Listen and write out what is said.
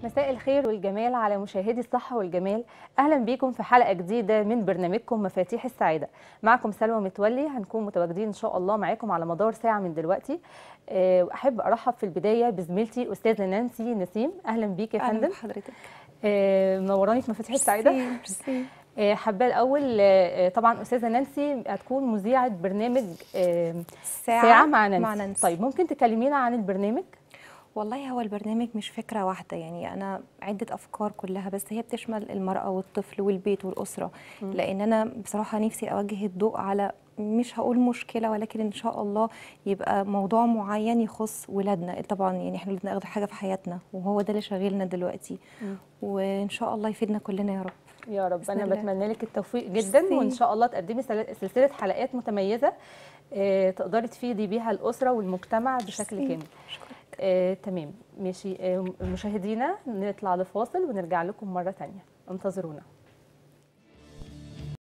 مساء الخير والجمال على مشاهدي الصحة والجمال أهلا بيكم في حلقة جديدة من برنامجكم مفاتيح السعادة معكم سلوى متولي هنكون متواجدين إن شاء الله معاكم على مدار ساعة من دلوقتي آه، وأحب أرحب في البداية بزميلتي أستاذة نانسي نسيم أهلا بيك يا اهلا فندم بحضرتك آه، منوراني في مفاتيح السعادة ميرسي، ميرسي. آه، حابة الأول آه، طبعا أستاذة نانسي هتكون مذيعة برنامج آه، ساعة, ساعة مع نانسي. مع نانسي طيب ممكن تكلمينا عن البرنامج والله هو البرنامج مش فكرة واحدة يعني أنا عدة أفكار كلها بس هي بتشمل المرأة والطفل والبيت والأسرة مم. لأن أنا بصراحة نفسي أوجه الضوء على مش هقول مشكلة ولكن إن شاء الله يبقى موضوع معين يخص ولادنا طبعا يعني إحنا ولادنا أغلى حاجة في حياتنا وهو ده اللي شاغلنا دلوقتي مم. وإن شاء الله يفيدنا كلنا يا رب يا رب بسم انا الله. بتمنى لك التوفيق جدا ميرسي. وان شاء الله تقدمي سل- سلسله حلقات متميزه آه، تقدري تفيدي بيها الاسره والمجتمع بشكل ميرسي. كامل أشكرك. آه، تمام ماشي آه، مشاهدينا نطلع لفاصل ونرجع لكم مره تانية انتظرونا